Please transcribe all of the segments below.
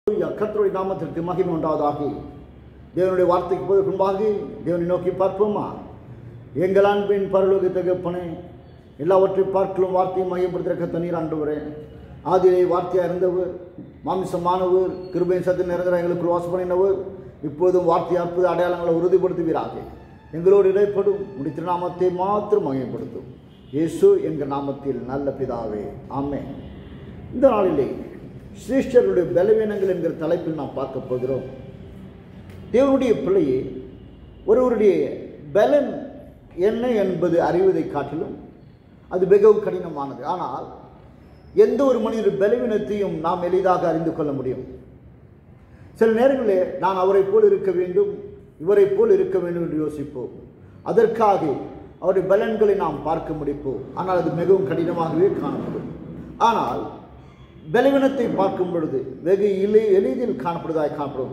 ஹalleluya. கர்த்தருடைய நாமத்திற்கு மகிமை உண்டாவதாக தேவனுடைய வார்த்தைக்கு போது முன்பாக தேவனை நோக்கி பார்ப்போமா எங்கள் அன்பின் பரலோக தகப்பனே எல்லாவற்றையும் பார்க்கலும் வார்த்தையை மையப்படுத்திருக்க தண்ணீர் ஆண்டவரே ஆதியிலே வார்த்தையாக இருந்தவர் மாமிசமானவர் கிருபையின் சத்து நிரந்தர எங்களுக்கு வாசப்படினவர் இப்போதும் வார்த்தை அற்புத அடையாளங்களை உறுதிப்படுத்துவீராக எங்களோடு இடைப்படும் உடைய திருநாமத்தை மாத்திரம் மையப்படுத்தும் இயேசு எங்கள் நாமத்தில் நல்ல பிதாவே ஆமென் இந்த நாளிலே சிருஷ்டருடைய பலவீனங்கள் என்கிற தலைப்பில் நாம் பார்க்க போகிறோம் தேவனுடைய பிள்ளையே ஒருவருடைய பலன் என்ன என்பது அறிவதை காட்டிலும் அது மிகவும் கடினமானது ஆனால் எந்த ஒரு மனிதனுடைய பலவீனத்தையும் நாம் எளிதாக அறிந்து கொள்ள முடியும் சில நேரங்களிலே நான் அவரைப் போல் இருக்க வேண்டும் இவரைப் போல் இருக்க வேண்டும் என்று யோசிப்போம் அதற்காக அவருடைய பலன்களை நாம் பார்க்க முடிப்போம் ஆனால் அது மிகவும் கடினமாகவே காணப்படும் ஆனால் பலவீனத்தை பார்க்கும் பொழுது வெகு எளி எளிதில் காணப்படுவதாய் காணப்படும்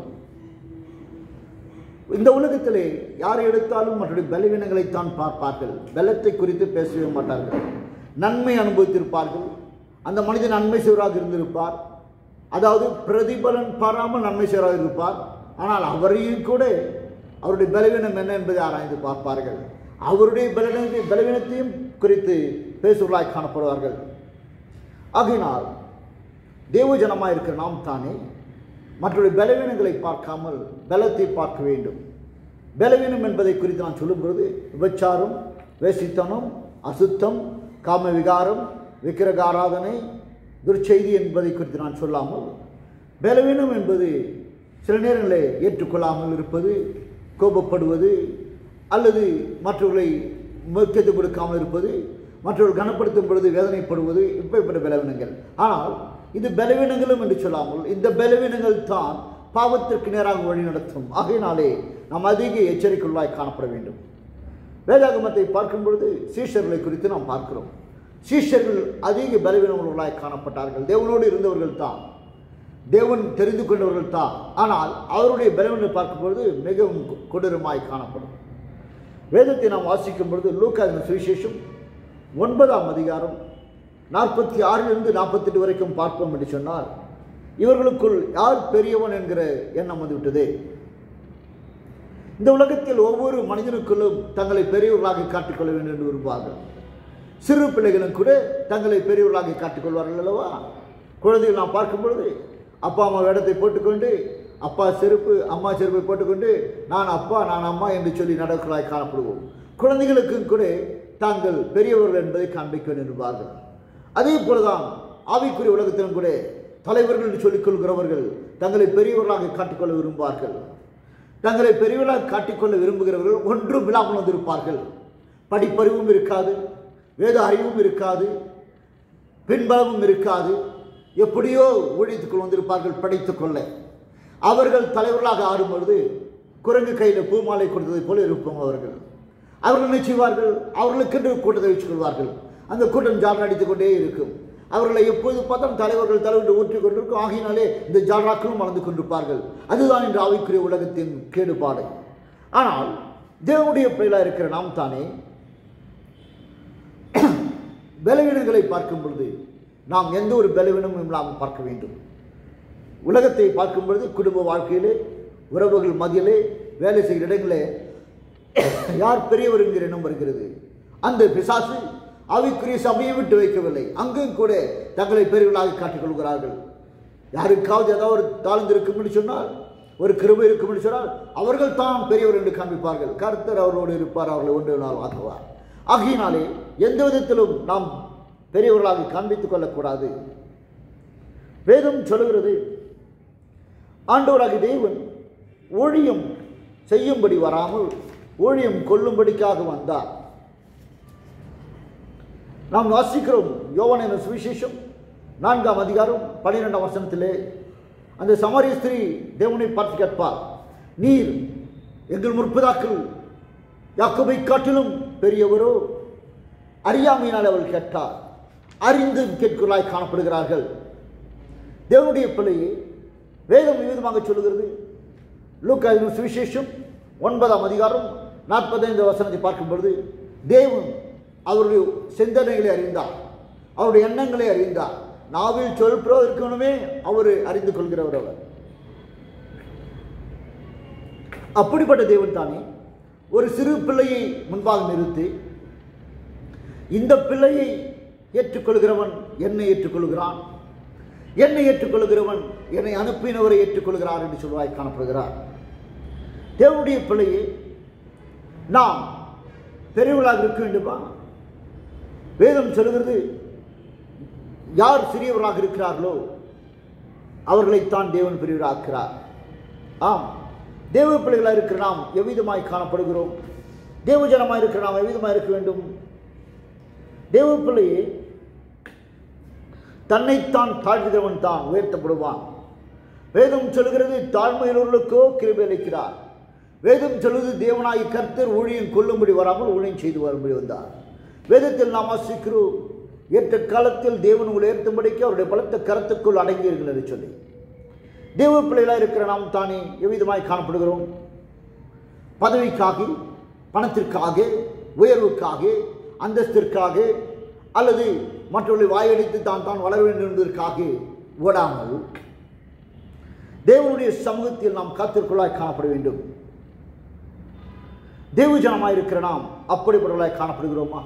இந்த உலகத்திலே யாரை எடுத்தாலும் மற்றொரு பலவீனங்களைத்தான் பார்ப்பார்கள் பலத்தை குறித்து பேசவே மாட்டார்கள் நன்மை அனுபவித்திருப்பார்கள் அந்த மனிதன் நன்மை செய்வராக இருந்திருப்பார் அதாவது பிரதிபலன் பாராமல் நன்மை செய்வராக இருப்பார் ஆனால் அவரையும் கூட அவருடைய பலவீனம் என்ன என்பதை ஆராய்ந்து பார்ப்பார்கள் அவருடைய பலவீனத்தை பலவீனத்தையும் குறித்து பேசுவர்களாய் காணப்படுவார்கள் ஆகையினால் தேவஜனமாக இருக்கிற நாம் தானே மற்றொரு பலவீனங்களை பார்க்காமல் பலத்தை பார்க்க வேண்டும் பலவீனம் என்பதை குறித்து நான் சொல்லும் பொழுது விபச்சாரம் வேசித்தனம் அசுத்தம் காம விகாரம் விக்கிரக ஆராதனை துர்ச்செய்தி என்பதை குறித்து நான் சொல்லாமல் பலவீனம் என்பது சில நேரங்களில் ஏற்றுக்கொள்ளாமல் இருப்பது கோபப்படுவது அல்லது மற்றவர்களை முக்கியத்துவம் கொடுக்காமல் இருப்பது மற்றவர்கள் கனப்படுத்தும் பொழுது வேதனைப்படுவது இப்படிப்பட்ட பலவீனங்கள் ஆனால் இது பலவீனங்களும் என்று சொல்லாமல் இந்த பலவீனங்கள் தான் பாவத்திற்கு நேராக வழி நடத்தும் ஆகையினாலே நாம் அதிக எச்சரிக்கையுள்ளாய் காணப்பட வேண்டும் வேதாகமத்தை பார்க்கும் பொழுது சீஷர்களை குறித்து நாம் பார்க்கிறோம் சீஷர்கள் அதிக பலவீனமுள்ளவர்களாய் காணப்பட்டார்கள் தேவனோடு இருந்தவர்கள் தான் தேவன் தெரிந்து கொண்டவர்கள் தான் ஆனால் அவருடைய பலவீனத்தை பார்க்கும்பொழுது மிகவும் கொடூரமாய் காணப்படும் வேதத்தை நாம் வாசிக்கும் பொழுது லூக்காவின் சுவிசேஷம் ஒன்பதாம் அதிகாரம் நாற்பத்தி ஆறிலிருந்து நாற்பத்தெட்டு வரைக்கும் பார்ப்போம் என்று சொன்னால் இவர்களுக்குள் யார் பெரியவன் என்கிற எண்ணம் வந்துவிட்டது இந்த உலகத்தில் ஒவ்வொரு மனிதனுக்குள்ளும் தங்களை பெரியவர்களாக காட்டிக்கொள்ள வேண்டும் என்று விரும்புவார்கள் சிறு பிள்ளைகளும் கூட தங்களை பெரியவர்களாக காட்டிக்கொள்வார்கள் அல்லவா குழந்தைகள் நாம் பார்க்கும் பொழுது அப்பா அம்மா வேடத்தை போட்டுக்கொண்டு அப்பா செருப்பு அம்மா செருப்பை போட்டுக்கொண்டு நான் அப்பா நான் அம்மா என்று சொல்லி நடக்கலாய் காணப்படுவோம் குழந்தைகளுக்கும் கூட தாங்கள் பெரியவர்கள் என்பதை காண்பிக்க விரும்புவார்கள் அதே போலதான் ஆவிக்குரிய உலகத்திலும் கூட தலைவர்கள் என்று சொல்லிக் கொள்கிறவர்கள் தங்களை பெரியவர்களாக காட்டிக்கொள்ள விரும்புவார்கள் தங்களை பெரியவர்களாக காட்டிக்கொள்ள விரும்புகிறவர்கள் ஒன்றும் இல்லாமல் வந்திருப்பார்கள் படிப்பறிவும் இருக்காது வேத அறிவும் இருக்காது பின்பலமும் இருக்காது எப்படியோ ஊழியத்துக்குள் வந்திருப்பார்கள் படித்துக் கொள்ள அவர்கள் தலைவர்களாக ஆடும் பொழுது குரங்கு கையில் பூமாலை கொடுத்ததை போல இருப்போம் அவர்கள் அவர்கள் என்ன செய்வார்கள் அவர்களுக்கென்று கூட்டத்தை வச்சுக் கொள்வார்கள் அந்த கூட்டம் ஜாலரா அடித்துக் கொண்டே இருக்கும் அவர்களை எப்போது பார்த்தாலும் தலைவர்கள் தலைவர் ஊற்றிக் கொண்டிருக்கும் ஆகினாலே இந்த ஜாலராக்களும் மறந்து கொண்டிருப்பார்கள் அதுதான் இன்று ஆவிக்குரிய உலகத்தின் கேடுபாடு ஆனால் தேவனுடைய பிள்ளைகளாக இருக்கிற நாம் தானே பலவீனங்களை பார்க்கும் பொழுது நாம் எந்த ஒரு பலவீனமும் இல்லாமல் பார்க்க வேண்டும் உலகத்தை பார்க்கும் பொழுது குடும்ப வாழ்க்கையிலே உறவுகள் மதியிலே வேலை செய்கிற இடங்களே யார் பெரியவர் என்கிற எண்ணம் வருகிறது அந்த பிசாசு ஆவிக்குரிய சபையை விட்டு வைக்கவில்லை அங்கும் கூட தங்களை பெரியவர்களாக காட்டிக் கொள்கிறார்கள் யாருக்காவது ஏதாவது ஒரு தாழ்ந்து இருக்கும் என்று சொன்னால் ஒரு கிருபை இருக்கும் என்று சொன்னால் அவர்கள் தான் பெரியவர் என்று காண்பிப்பார்கள் கர்த்தர் அவரோடு இருப்பார் அவர்களை ஒன்று நாள் ஆக்குவார் ஆகையினாலே எந்த விதத்திலும் நாம் பெரியவர்களாக காண்பித்துக் கொள்ளக்கூடாது வேதம் சொல்லுகிறது ஆண்டவராகி தேவன் ஊழியம் செய்யும்படி வராமல் ஊழியம் கொள்ளும்படிக்காக வந்தார் நாம் வாசிக்கிறோம் யோவான் என்ற சுவிசேஷம் நான்காம் அதிகாரம் பன்னிரெண்டாம் வசனத்திலே அந்த சமாரிய ஸ்திரீ தேவனை பார்த்து கேட்பார் நீர் எங்கள் முற்பதாக்கள் யாக்கோபை காட்டிலும் பெரியவரோ அறியாமையினால் அவள் கேட்டார் அறிந்து கேட்கிறாய் காணப்படுகிறார்கள் தேவனுடைய பிள்ளையே வேதம் விதமாக சொல்லுகிறது லூக்காவின் சுவிசேஷம் ஒன்பதாம் அதிகாரம் நாற்பத்தைந்து வசனத்தை பார்க்கும் பொழுது தேவன் அவருடைய சிந்தனைகளை அறிந்தார் அவருடைய எண்ணங்களை அறிந்தார் நாவில் சொல்கிறோ இருக்கணுமே அவர் அறிந்து கொள்கிறவர் அவர் அப்படிப்பட்ட தேவன் தானே ஒரு சிறு பிள்ளையை முன்பாக நிறுத்தி இந்த பிள்ளையை ஏற்றுக்கொள்கிறவன் என்னை ஏற்றுக்கொள்கிறான் என்னை ஏற்றுக்கொள்கிறவன் என்னை அனுப்பினவரை ஏற்றுக்கொள்கிறார் என்று சொல்வாய் காணப்படுகிறார் தேவனுடைய பிள்ளையை நாம் பெரியவர்களாக இருக்க வேண்டுமா வேதம் சொல்கிறது யார் சிறியவர்களாக இருக்கிறார்களோ அவர்களைத்தான் தேவன் பெரியவராக்கிறார் ஆம் தேவ பிள்ளைகளாக இருக்கிற நாம் எவ்விதமாய் காணப்படுகிறோம் தேவஜனமாய் இருக்கிற நாம் எவ்விதமாய் இருக்க வேண்டும் தேவ பிள்ளையே தன்னைத்தான் தாழ்கிறவன் தான் உயர்த்தப்படுவான் வேதம் சொல்கிறது தாழ்மையுள்ளவர்களுக்கோ கிருபை அளிக்கிறார் வேதம் சொல்வது தேவனாய் கர்த்தர் ஊழியம் கொள்ளும்படி வராமல் ஊழியம் செய்து வரும்படி வந்தார் வேதத்தில் நாம் வாசிக்கிறோம் ஏற்ற காலத்தில் தேவன் உங்களை உயர்த்தும்படிக்கு அவருடைய பலத்த கரத்துக்குள் அடங்கியிருங்கள் என்று சொல்லி தேவ பிள்ளைகளாக இருக்கிற நாம் தானே எவ்விதமாய் காணப்படுகிறோம் பதவிக்காக பணத்திற்காக உயர்வுக்காக அந்தஸ்திற்காக அல்லது மற்றவர்களை வாயடித்து தான் தான் வளர வேண்டும் என்பதற்காக ஓடாமல் தேவனுடைய சமூகத்தில் நாம் காத்திற்குள்ளாய் காணப்பட வேண்டும் தேவஜனமாய் இருக்கிற நாம் அப்படிப்பட்டவர்களாய் காணப்படுகிறோமா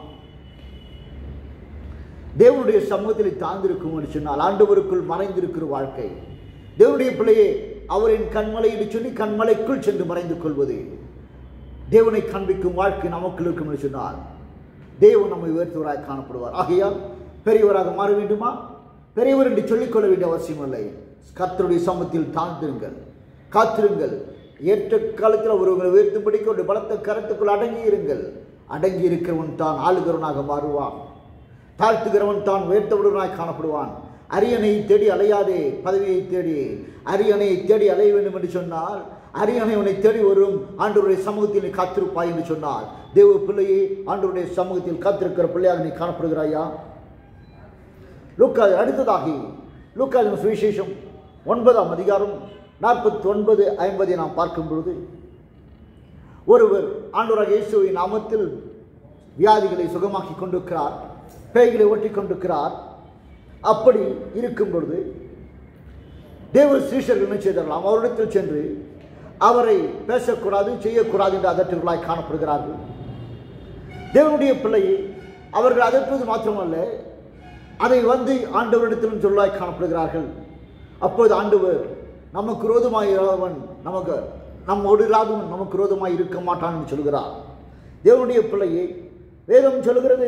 தேவனுடைய சமூகத்தில் தாழ்ந்திருக்கும் என்று சொன்னால் ஆண்டவருக்குள் மறைந்திருக்கிற வாழ்க்கை தேவனுடைய பிள்ளையே அவரின் கண்மலை என்று சொல்லி கண்மலைக்குள் சென்று மறைந்து கொள்வது தேவனை காண்பிக்கும் வாழ்க்கை நமக்குள் இருக்கும் என்று சொன்னால் தேவன் நம்மை உயர்த்துவராய் காணப்படுவார் ஆகையால் பெரியவராக மாற வேண்டுமா பெரியவர் என்று சொல்லிக்கொள்ள வேண்டிய அவசியம் இல்லை கர்த்தருடைய சமூகத்தில் தாழ்ந்திருங்கள் காத்திருங்கள் ஏற்ற காலத்தில் அவர் உங்களை உயர்த்தும்படிக்கு ஒரு பலத்த கரத்துக்குள் அடங்கி இருங்கள் அடங்கி இருக்கிறவன் தான் ஆளுகிறவனாக மாறுவான் தாழ்த்துகிறவன் தான் உயர்த்தப்படுவனாய் காணப்படுவான் அரியணை தேடி அலையாதே பதவியை தேடி அரியணையை தேடி அலைய வேண்டும் என்று சொன்னால் அரியணை உன்னை தேடி வரும் ஆண்டவருடைய சமூகத்தில் நீ காத்திருப்பாய் என்று சொன்னால் தேவ பிள்ளையே ஆண்டவருடைய சமூகத்தில் காத்திருக்கிற பிள்ளையாக நீ காணப்படுகிறாயா லூக்கா அடுத்ததாகி லூக்கா சுவிசேஷம் ஒன்பதாம் அதிகாரம் நாற்பத்தி ஒன்பது ஐம்பதை நாம் பார்க்கும் பொழுது ஒருவர் ஆண்டவராக இயேசுவின் நாமத்தில் வியாதிகளை சுகமாக்கி கொண்டிருக்கிறார் பேய்களை ஓட்டி கொண்டிருக்கிறார் அப்படி இருக்கும் பொழுது தேவ சீஷர்கள் என்ன செய்தார்களாம் அவரிடத்தில் சென்று அவரை பேசக்கூடாது செய்யக்கூடாது என்று அதற்றுகளாய் காணப்படுகிறார்கள் தேவனுடைய பிள்ளையை அவர்கள் அதற்றுவது மாத்திரமல்ல அதை வந்து ஆண்டவரிடத்திலும் சொல்லாய் காணப்படுகிறார்கள் அப்போது ஆண்டவர் நமக்கு ரோதமாய் இராதவன் நமக்கு நம்மோடு இராதவன் நமக்கு ரோதமாய் இருக்க மாட்டான் என்று சொல்கிறார் தேவனுடைய பிள்ளையை வேதம் சொல்கிறது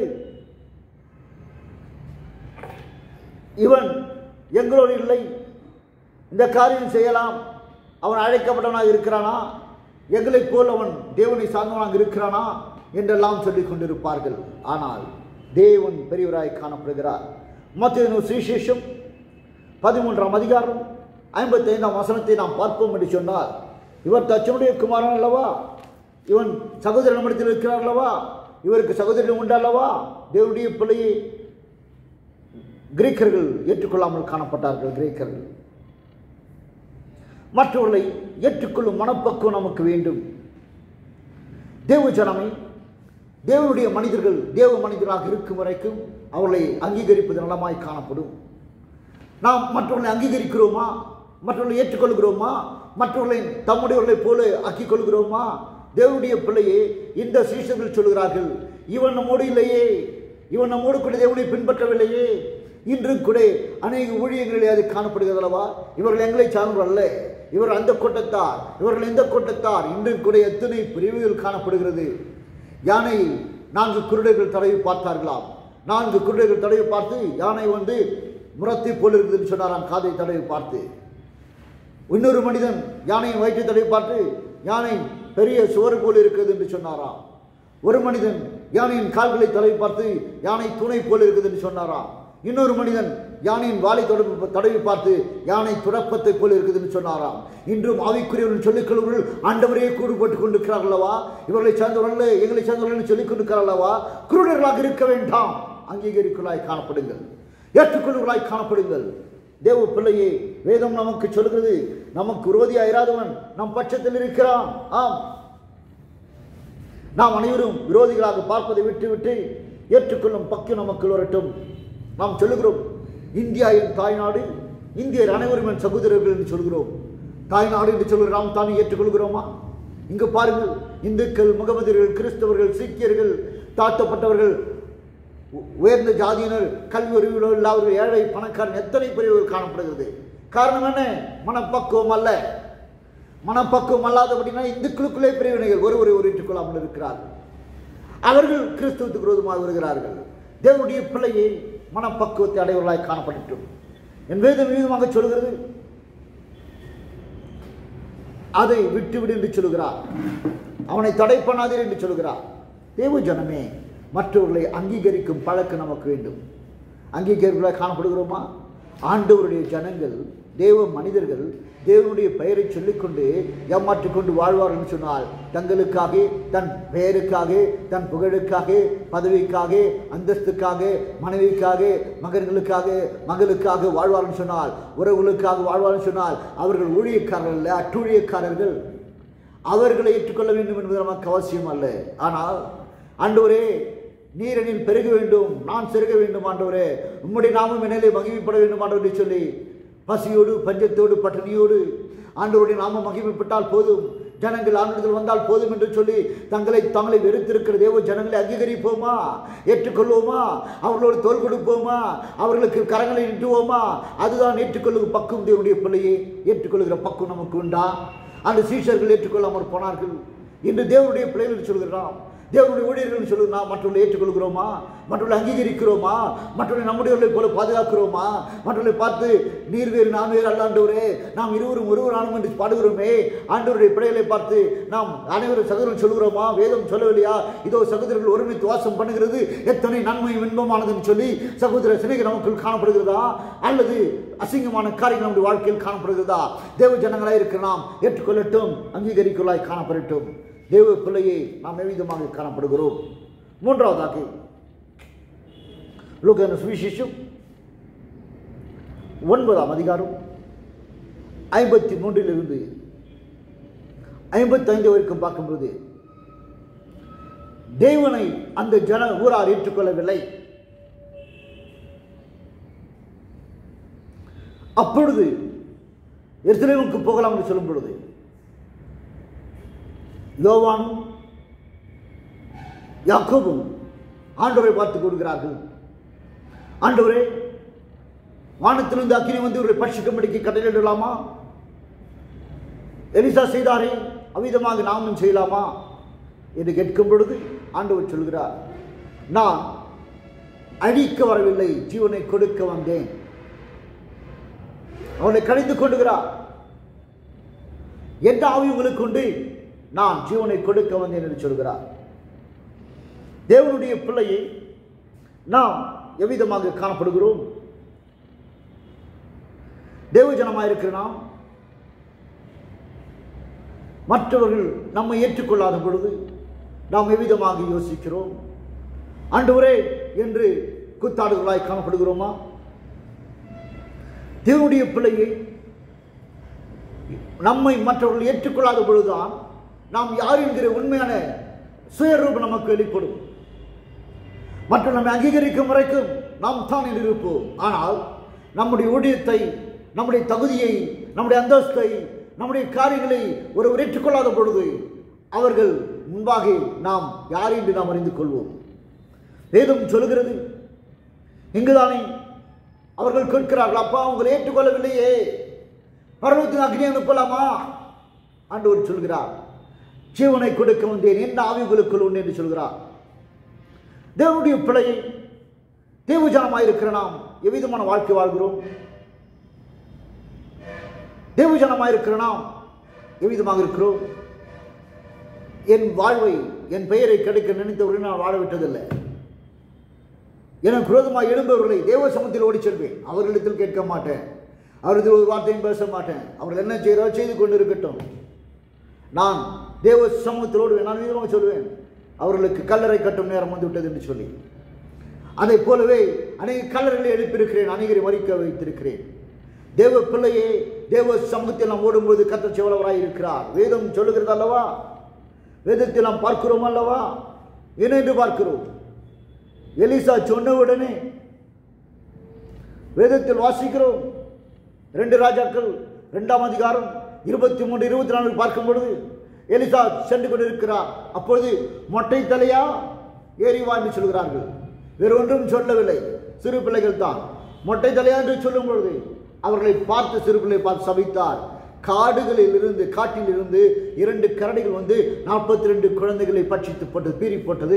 இவன் எங்களோடு இல்லை இந்த காரியம் செய்யலாம் அவன் அழைக்கப்பட்டவனாக இருக்கிறானா எங்களைப் போல் அவன் தேவனை சார்ந்தவனாக இருக்கிறானா என்றெல்லாம் சொல்லிக் கொண்டிருப்பார்கள் ஆனால் தேவன் பெரியவராய் காணப்படுகிறார் மத்திய சுவிசேஷம் பதிமூன்றாம் அதிகாரம் ஐம்பத்தைந்தாம் வசனத்தை நாம் பார்ப்போம் என்று சொன்னால் இவர் தச்சனுடைய குமாரன் அல்லவா இவன் சகோதரனிடத்தில் இருக்கிறார் அல்லவா இவருக்கு சகோதரன் உண்டு அல்லவா தேவனுடைய பிள்ளையை கிரேக்கர்கள் ஏற்றுக்கொள்ளாமல் காணப்பட்டார்கள் கிரேக்கர்கள் மற்றவர்களை ஏற்றுக்கொள்ளும் மனப்பக்குவம் நமக்கு வேண்டும் தேவ ஜனமே தேவனுடைய மனிதர்கள் தேவ மனிதராக இருக்கும் வரைக்கும் அவர்களை அங்கீகரிப்பது நலமாய் காணப்படும் நாம் மற்றவர்களை அங்கீகரிக்கிறோமா மற்றவர்களை ஏற்றுக்கொள்கிறோமா மற்றவர்களை தம்முடையவர்களைப் போல ஆக்கிக் கொள்கிறோமா தேவனுடைய பிள்ளையே இந்த சீஷர்கள் சொல்கிறார்கள் இவன் நம்மோடு இல்லையே இவன் நம்மோடு கூட தேவனை பின்பற்றவில்லையே இன்றும் கூட அநேக ஊழியங்களிலே அது காணப்படுகிறது அல்லவா இவர்கள் எங்களை சார்ந்தவர் அல்ல இவர் அந்த கூட்டத்தார் இவர்கள் இந்த கூட்டத்தார் இன்றும் கூட எத்தனை பிரிவுகள் காணப்படுகிறது யானை நான்கு குருடர்கள் தடவி பார்த்தார்களாம் நான்கு குருடர்கள் தடவி பார்த்து யானை வந்து முரத்தை போல் இருக்குதுன்னு சொன்னாராம் காதை தடவி பார்த்து இன்னொரு மனிதன் யானையின் வயிற்றை தடவி பார்த்து யானை பெரிய சுவர் போல் இருக்குது என்று சொன்னாராம் ஒரு மனிதன் யானையின் கால்களை தடவி பார்த்து யானை துணை போல் இருக்குது என்று சொன்னாராம் இன்னொரு மனிதன் யானையின் வாளை தொடர்பு தடவி பார்த்து யானை துடப்பத்தை போல் இருக்குதுன்னு சொன்னாராம் இன்றும் ஆவிக்குரியவர்கள் சொல்லிக் கொள்வர்கள் ஆண்டவரையே கூடு போட்டுக் கொண்டிருக்கிறார்கள் அல்லவா இவர்களை சேர்ந்தவர்கள் எங்களை சேர்ந்தவர்கள் சொல்லிக் கொண்டிருக்கிறார் அல்லவா குருடர்களாக இருக்க வேண்டாம் அங்கீகரிக்கலாய் காணப்படுங்கள் ஏற்றுக்கொள்வர்களாய் காணப்படுங்கள் தேவ பிள்ளையே வேதம் நமக்கு சொல்கிறது நமக்கு விரோதியாக இராதவன் நம் பட்சத்தில் இருக்கிறான் ஆம் நாம் அனைவரும் விரோதிகளாக பார்ப்பதை விட்டுவிட்டு ஏற்றுக்கொள்ளும் பக்கு நமக்கு வரட்டும் நாம் சொல்லுகிறோம் இந்தியா என் தாய்நாடு இந்தியர் அனைவரும் என் சகோதரர்கள் என்று சொல்கிறோம் தாய்நாடு என்று சொல்கிற நாம் தானே ஏற்றுக்கொள்கிறோமா இங்கு பாருங்கள் இந்துக்கள் முகமதியர்கள் கிறிஸ்தவர்கள் சீக்கியர்கள் தாழ்த்தப்பட்டவர்கள் உ- உயர்ந்த ஜாதியினர் கல்வி அறிவில் இல்லாதவர்கள் ஏழை பணக்காரன் எத்தனை பிரிவுகள் காணப்படுகிறது காரணம் என்ன மனப்பக்குவம் அல்ல மனப்பக்குவம் அல்லாதபடினா இந்துக்களுக்குள்ளே பிரிவினைகள் ஒருவரை ஒருவிட்டுக் கொள்ளாமல் இருக்கிறார்கள் அவர்கள் கிறிஸ்துவத்துக்கு விரோதமாக வருகிறார்கள் தேவனுடைய பிள்ளையை மனப்பக்குவத்தை அடைவர்களாய் காணப்படட்டும் என் வேதம் விதமாக சொல்கிறது அதை விட்டுவிடு என்று சொல்கிறார் அவனை தடை பண்ணாதீர் என்று சொல்கிறார் தேவ ஜனமே மற்றவர்களை அங்கீகரிக்கும் பழக்கம் நமக்கு வேண்டும் அங்கீகரிக்கலாய் காணப்படுகிறோமா ஆண்டவருடைய ஜனங்கள் தேவ மனிதர்கள் தேவனுடைய பெயரை சொல்லிக்கொண்டு ஏமாற்றிக் கொண்டு வாழ்வார்கள் சொன்னால் தங்களுக்காக தன் பெயருக்காக தன் புகழுக்காக பதவிக்காக அந்தஸ்துக்காக மனைவிக்காக மகன்களுக்காக மகளுக்காக வாழ்வார்கள் சொன்னால் உறவுகளுக்காக வாழ்வார்கள் சொன்னால் அவர்கள் ஊழியக்காரர்கள் அல்ல அட்டுழியக்காரர்கள் அவர்களை ஏற்றுக்கொள்ள வேண்டும் என்பது நமக்கு அவசியம் அல்ல ஆனால் ஆண்டவரே நீரனில் பெருக வேண்டும் நான் செருக வேண்டும் ஆண்டவரே உம்முடைய நாமம் என்னிலே மகிமைப்பட வேண்டும் ஆண்டவரை சொல்லி பசியோடு பஞ்சத்தோடு பட்டினியோடு ஆண்டவருடைய நாமம் மகிமைப்பட்டால் போதும் ஜனங்கள் ஆண்டுகள் வந்தால் போதும் என்று சொல்லி தங்களை தங்களை வெறுத்திருக்கிற தேவ ஜனங்களை அங்கீகரிப்போமா ஏற்றுக்கொள்வோமா அவர்களோடு தோல் கொடுப்போமா அவர்களுக்கு கரங்களை நீட்டுவோமா அதுதான் ஏற்றுக்கொள்ளும் பக்குவம் தேவனுடைய பிள்ளையை ஏற்றுக்கொள்கிற பக்குவம் நமக்கு உண்டா அந்த சீஷர்கள் ஏற்றுக்கொள்ளாமல் போனார்கள் இன்று தேவனுடைய பிள்ளைகள் சொல்கிறான் தேவனுடைய ஊழியர்கள் சொல்லுங்க நாம் மற்றவர்களை ஏற்றுக்கொள்கிறோமா மற்றவர்களை அங்கீகரிக்கிறோமா மற்றவர்களை நம்முடையவர்களை போல பாதுகாக்கிறோமா மற்றவர்களை பார்த்து நீர் வேறு நான் வேறு அல்லாண்டவரே நாம் இருவரும் ஒருவர் ஆணும் என்று பாடுகிறோமே ஆண்டவருடைய பிள்ளைகளை பார்த்து நாம் அனைவரும் சகோதரர்கள் சொல்கிறோமா வேதம் சொல்லவில்லையா இதோ சகோதரர்கள் ஒருமித்து வாசம் பண்ணுகிறது எத்தனை நன்மை இன்பமானதுன்னு சொல்லி சகோதர சிநேகம் நமக்குள் காணப்படுகிறதா அல்லது அசிங்கமான காரியங்கள் நம்முடைய வாழ்க்கையில் காணப்படுகிறதா தேவ ஜனங்களாய் இருக்கிற நாம் ஏற்றுக்கொள்ளட்டும் அங்கீகரிக்கலாய் காணப்படட்டும் தேவ பிள்ளையை நாம் எவ்விதமாக காணப்படுகிறோம் மூன்றாவதாக லூக்கான சுவிசேஷம் ஒன்பதாம் அதிகாரம் ஐம்பத்தி மூன்றிலிருந்து ஐம்பத்தைந்து வரைக்கும் பார்க்கும்போது தேவனை அந்த ஜன ஊரார் ஏற்றுக்கொள்ளவில்லை அப்பொழுது எருசலேமுக்கு போகலாம் என்று சொல்லும் பொழுது யோவானும் யாக்கோபும் ஆண்டவரை பார்த்து கொடுக்கிறார்கள் ஆண்டவரே வானத்திலிருந்து அக்கினி வந்து இவரை பட்சிக்கும்படிக்கு கட்டளையிடலாமா எலிசா செய்தாரே அவ்விதமாக நாமும் செய்யலாமா என்று கேட்கும் பொழுது ஆண்டவர் சொல்கிறார் நான் அழிக்க வரவில்லை ஜீவனை கொடுக்க வந்தேன் அவனை கணிந்து கொண்டுகிறார் எந்த ஆவி உங்களுக்கு உண்டு நான் ஜீவனை கொடுக்க வந்தேன் என்று சொல்கிறார் தேவனுடைய பிள்ளையை நாம் எவ்விதமாக காணப்படுகிறோம் தேவஜனமாக இருக்கிற நாம் மற்றவர்கள் நம்மை ஏற்றுக்கொள்ளாத பொழுது நாம் எவ்விதமாக யோசிக்கிறோம் ஆண்டவரே என்று கூத்தாடுகளாய் காணப்படுகிறோமா தேவனுடைய பிள்ளையை நம்மை மற்றவர்கள் ஏற்றுக்கொள்ளாத பொழுதுதான் நாம் யார் என்கிற உண்மையான சுயரூபம் நமக்கு வெளிப்படும் மற்றும் நம்மை அங்கீகரிக்கும் வரைக்கும் நாம் தான் என்று இருப்போம் ஆனால் நம்முடைய ஊழியத்தை நம்முடைய தகுதியை நம்முடைய அந்தஸ்தை நம்முடைய காரியங்களை ஒருவர் ஏற்றுக்கொள்ளாத பொழுது அவர்கள் முன்பாக நாம் யார் என்று நாம் அறிந்து கொள்வோம் வேதம் சொல்கிறது இங்குதானே அவர்கள் கேட்கிறார்கள் அப்பா உங்களை ஏற்றுக்கொள்ளவில்லையே பரவத்தின் அக்னி அனுப்பலாமா ஆண்டவர் சொல்கிறார் ஜீவனை கொடுக்க வந்தேன் என்ன ஆவிகளுக்குள் உண்டு என்று சொல்கிறார் தேவனுடைய பிள்ளையை தேவஜனமாக இருக்கிற நாம் எவ்விதமான வாழ்க்கை வாழ்கிறோம் தேவஜனமாக இருக்கிற நாம் எவ்விதமாக இருக்கிறோம் என் வாழ்வை என் பெயரை கிடைக்க நினைத்தவர்கள் நான் வாழ விட்டதில்லை எனக்கு விரோதமாக எழும்பவர்களை தேவ சமத்தில் ஓடி செல்வேன் அவர்களிடத்தில் கேட்க மாட்டேன் அவர்கள் ஒரு வார்த்தையும் பேச மாட்டேன் அவர்கள் என்ன செய்கிறாரோ செய்து கொண்டு இருக்கட்டும் நான் தேவ சமூகத்திலோடு நான் விதமாக சொல்வேன் அவர்களுக்கு கல்லறை கட்டும் நேரம் வந்து விட்டது என்று சொல்லி அதை போலவே அநேக கல்லறைகளை எழுப்பியிருக்கிறேன் அநேகரை மறிக்க வைத்திருக்கிறேன் தேவ பிள்ளையே தேவ சமூகத்தில் நாம் ஓடும்போது கத்த செவலவராய் இருக்கிறார் வேதம் சொல்லுகிறது அல்லவா வேதத்தில் நாம் பார்க்கிறோம் அல்லவா என்ன என்று பார்க்கிறோம் எலிசா சொன்ன உடனே வேதத்தில் வாசிக்கிறோம் ரெண்டு ராஜாக்கள் இரண்டாம் அதிகாரம் இருபத்தி மூன்று இருபத்தி நான்கு பார்க்கும் பொழுது எலிசா சென்று கொண்டிருக்கிறார் அப்பொழுது மொட்டை தலையா ஏறி வா என்று சொல்கிறார்கள் வேறு ஒன்றும் சொல்லவில்லை சிறு பிள்ளைகள் தான் மொட்டை தலையா என்று சொல்லும் பொழுது அவர்களை பார்த்து சிறு பிள்ளை பார்த்து சபித்தார் காடுகளில் இருந்து காட்டில் இருந்து இரண்டு கரடிகள் வந்து நாற்பத்தி ரெண்டு குழந்தைகளை பட்சித்து போட்டது பீறி போட்டது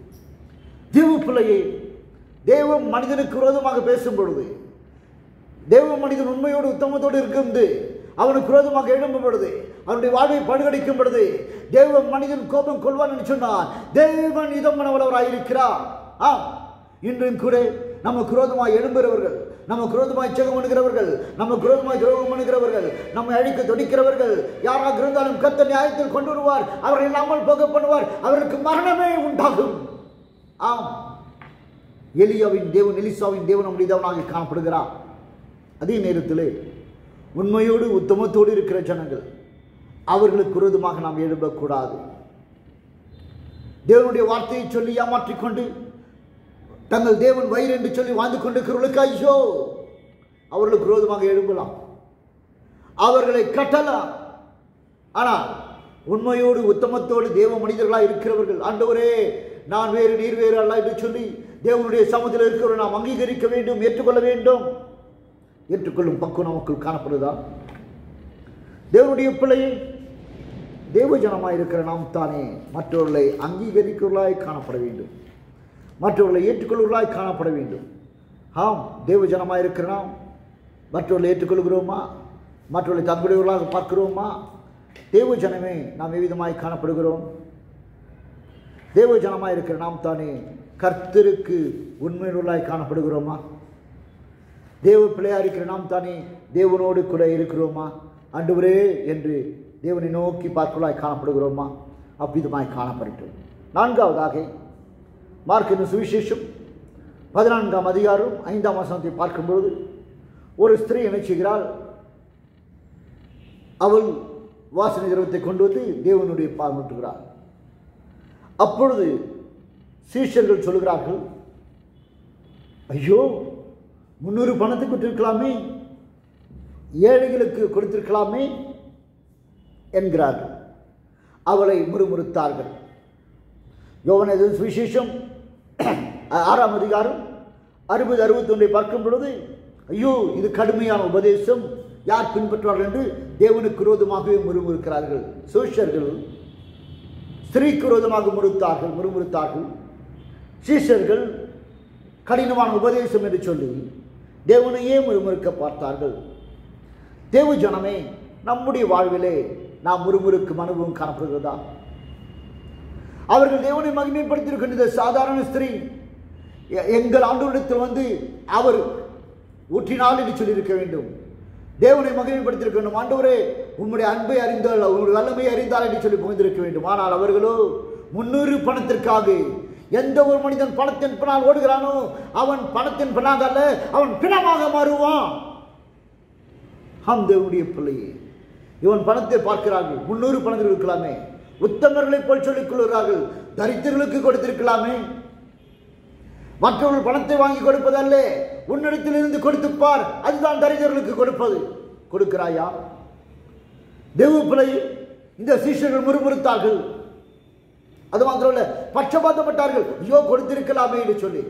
தேவ பிள்ளையை தேவ மனிதனுக்கு விரோதமாக பேசும் பொழுது தேவ மனிதன் உண்மையோடு உத்தமத்தோடு இருக்குது அவனுக்கு விரோதமாக எழும்பும் பொழுது அவனுடைய வாழ்வை படுகடிக்கும் பொழுது தேவ மனிதன் கோபம் கொள்வான் என்று சொன்னார் தேவன் இதம் மனவளவராய் இருக்கிறார் ஆம் இன்றும் கூட நமக்கு விரோதமாய் எழும்புகிறவர்கள் நமக்கு விரோதமாய் செகம் பண்ணுகிறவர்கள் நமக்கு விரோதமாய் துரோகம் பண்ணுகிறவர்கள் நம்மை அழிக்க துடிக்கிறவர்கள் யாராக இருந்தாலும் கத்த நியாயத்தில் கொண்டு வருவார் அவரை இல்லாமல் போக பண்ணுவார் அவருக்கு மரணமே உண்டாகும் ஆம் எலியாவின் தேவன் எலிசாவின் தேவன் நம்முடைய தேவனாக காணப்படுகிறார் அதே நேரத்தில் உண்மையோடு உத்தமத்தோடு இருக்கிற ஜனங்கள் அவர்களுக்கு விரோதமாக நாம் எழும்பக்கூடாது தேவனுடைய வார்த்தையை சொல்லி ஏமாற்றிக் கொண்டு தங்கள் தேவன் வயிறு என்று சொல்லி வாழ்ந்து கொண்டிருக்கிறவர்களுக்கு ஐயோ அவர்களுக்கு விரோதமாக எழும்பலாம் அவர்களை கட்டலாம் ஆனால் உண்மையோடு உத்தமத்தோடு தேவ மனிதர்களாக இருக்கிறவர்கள் ஆண்டவரே நான் வேறு நீர் வேறு அல்ல என்று சொல்லி தேவனுடைய சமூகத்தில் இருக்கிறவரை நாம் அங்கீகரிக்க வேண்டும் ஏற்றுக்கொள்ள வேண்டும் ஏற்றுக்கொள்ளும் பக்குவம் நமக்குள் காணப்படுதா தேவனுடைய பிள்ளையை தேவ ஜனமாக இருக்கிற நாம் தானே மற்றவர்களை அங்கீகரிக்கிறவர்களாய் காணப்பட வேண்டும் மற்றவர்களை ஏற்றுக்கொள்வர்களாய் காணப்பட வேண்டும் ஆம் தேவ ஜனமாக இருக்கிற நாம் மற்றவர்களை ஏற்றுக்கொள்கிறோமா மற்றவர்களை தங்குடையவர்களாக பார்க்கிறோமா தேவ ஜனமே நாம் எவ்விதமாய் காணப்படுகிறோம் தேவ ஜனமாக இருக்கிற நாம் தானே கர்த்தருக்கு உண்மையுள்ளாய் காணப்படுகிறோமா தேவ பிள்ளையாக இருக்கிற நாம் தானே தேவனோடு கூட இருக்கிறோமா ஆண்டவரே என்று தேவனை நோக்கி பார்க்கலாய் காணப்படுகிறோமா அவ்விதமாய் காணப்படட்டும் நான்காவதாக மார்க் என்னும் சுவிசேஷம் பதினான்காம் அதிகாரம் ஐந்தாம் வசனத்தை பார்க்கும்பொழுது ஒரு ஸ்திரீ என்ன செய்கிறாள் அவள் வாசனை திரவத்தை கொண்டு வந்து தேவனுடைய பால்முட்டுகிறாள் அப்பொழுது சீஷர்கள் சொல்கிறார்கள் ஐயோ முன்னூறு பணத்துக்கு விட்டிருக்கலாமே ஏழைகளுக்கு கொடுத்திருக்கலாமே என்கிறார்கள் அவளை முறுமுறுத்தார்கள் யோவனது சுவிசேஷம் ஆறாம் அதிகாரம் அறுபது அறுபத்தொன்றை பார்க்கும் பொழுது ஐயோ இது கடுமையான உபதேசம் யார் பின்பற்றுவார்கள் என்று தேவனுக்கு விரோதமாகவே முறுமுறுக்கிறார்கள் சோஷர்கள் ஸ்திரீக்கு விரோதமாக முறுத்தார்கள் முறுமுறுத்தார்கள் சீஷர்கள் கடினமான உபதேசம் என்று சொல்லி தேவனையே முறுமுறுக்க பார்த்தார்கள் தேவ ஜனமே நம்முடைய வாழ்விலே நாம் முறுமுறுக்கும் அனுபவம் காணப்படுகிறதா அவர்கள் தேவனை மகிமைப்படுத்தியிருக்கின்ற சாதாரண ஸ்திரீ எ- எங்கள் ஆண்டவரிடத்தில் வந்து அவர் ஊற்றினால் என்று சொல்லியிருக்க வேண்டும் தேவனை மகிமைப்படுத்தியிருக்க வேண்டும் ஆண்டவரே உம்முடைய அன்பை அறிந்தால் உங்களுடைய வல்லமையை அறிந்தால் என்று சொல்லி புகுந்திருக்க வேண்டும் ஆனால் அவர்களோ முன்னூறு பணத்திற்காக எந்த ஒரு மனிதன் பணத்தின் பின்னால் ஓடுகிறானோ அவன் பணத்தின் பின்னாக அல்ல அவன் பிணமாக மாறுவான் ஆம் தேவனுடைய பிள்ளையே இவன் பணத்தை பார்க்கிறார்கள் முன்னூறு பணத்தில் இருக்கலாமே உத்தமர்களைப் போல் சொல்லிக் கொள்கிறார்கள் தரித்திரர்களுக்கு கொடுத்திருக்கலாமே மற்றவர்கள் பணத்தை வாங்கி கொடுப்பதல்ல உன்னிடத்தில் இருந்து கொடுத்து பார் அதுதான் தரித்திரர்களுக்கு கொடுப்பது கொடுக்கிறாயா தேவ பிள்ளை இந்த சீஷர்கள் முறுமுறுத்தார்கள் அது மாத்திரமல்ல பட்சபாத்தப்பட்டார்கள் ஐயோ கொடுத்திருக்கலாமே என்று சொல்லி